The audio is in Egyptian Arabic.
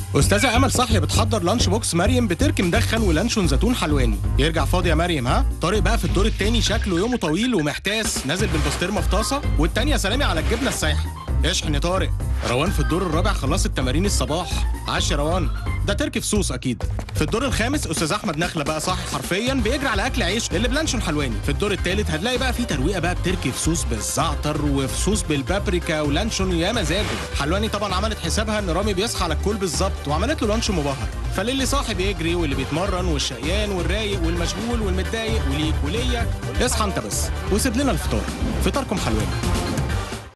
استاذه امل صحيه بتحضر لانش بوكس مريم بترك مدخن ولانشون زيتون حلواني يرجع فاضي يا مريم ها طارق بقى في الدور التاني شكله يومه طويل ومحتاس نازل بالبسطرمه في طاسه والتانيه سلامي على الجبنه السايحه اشحن يا طارق روان في الدور الرابع خلصت تمارين الصباح عاش يا روان ده تركي في صوص اكيد في الدور الخامس استاذ احمد نخله بقى صاحي حرفيا بيجري على اكل عيش اللي بلانشون حلواني في الدور الثالث هتلاقي بقى في ترويقه بقى بتركي في صوص بالزعتر وفي صوص بالبابريكا ولانشون يا مزاجه حلواني طبعا عملت حسابها ان رامي بيصحى على الكل بالظبط وعملت له لانش مبهر فللي صاحي بيجري واللي بيتمرن والشقيان والرايق والمشغول والمتضايق وليك وليا اصحى انت بس وسيب لنا الفطار فطاركم حلواني